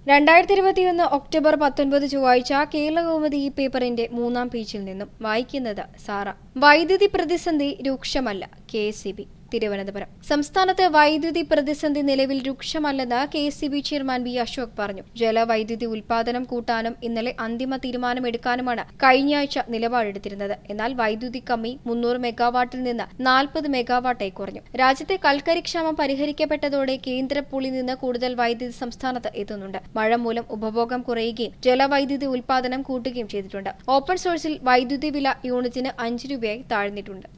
രണ്ടായിരത്തി ഇരുപത്തിയൊന്ന് ഒക്ടോബർ പത്തൊൻപത് ചൊവ്വാഴ്ച കേരളകൗമുദി ഈ പേപ്പറിന്റെ മൂന്നാം പേജിൽ നിന്നും വായിക്കുന്നത് സാറ വൈദ്യുതി പ്രതിസന്ധി രൂക്ഷമല്ല കെ എസ് തിരുവനന്തപുരം സംസ്ഥാനത്ത് വൈദ്യുതി പ്രതിസന്ധി നിലവിൽ രൂക്ഷമല്ലെന്ന് K S chairman V Ashok പറഞ്ഞു ജലവൈദ്യുതി ഉൽപാദനം കൂട്ടാനും ഇന്നലെ അന്തിമ തീരുമാനമെടുക്കാനുമാണ് കഴിഞ്ഞയാഴ്ച നിലപാടെടുത്തിരുന്നത് എന്നാൽ വൈദ്യുതി കമ്മി മുന്നൂറ് മെഗാവാട്ടിൽ നിന്ന് നാൽപ്പത് മെഗാവാട്ടായി കുറഞ്ഞു രാജ്യത്തെ കൽക്കരി ക്ഷാമം പരിഹരിക്കപ്പെട്ടതോടെ കേന്ദ്ര പൂളിൽ നിന്ന് കൂടുതൽ വൈദ്യുതി സംസ്ഥാനത്ത് എത്തുന്നുണ്ട് മഴ മൂലം ഉപഭോഗം കുറയുകയും ജലവൈദ്യുതി ഉൽപാദനം കൂട്ടുകയും ചെയ്തിട്ടുണ്ട് ഓപ്പൺ സോഴ്സിൽ വൈദ്യുതി വില യൂണിറ്റിന് അഞ്ച് രൂപയായി താഴ്ന്നിട്ടുണ്ട്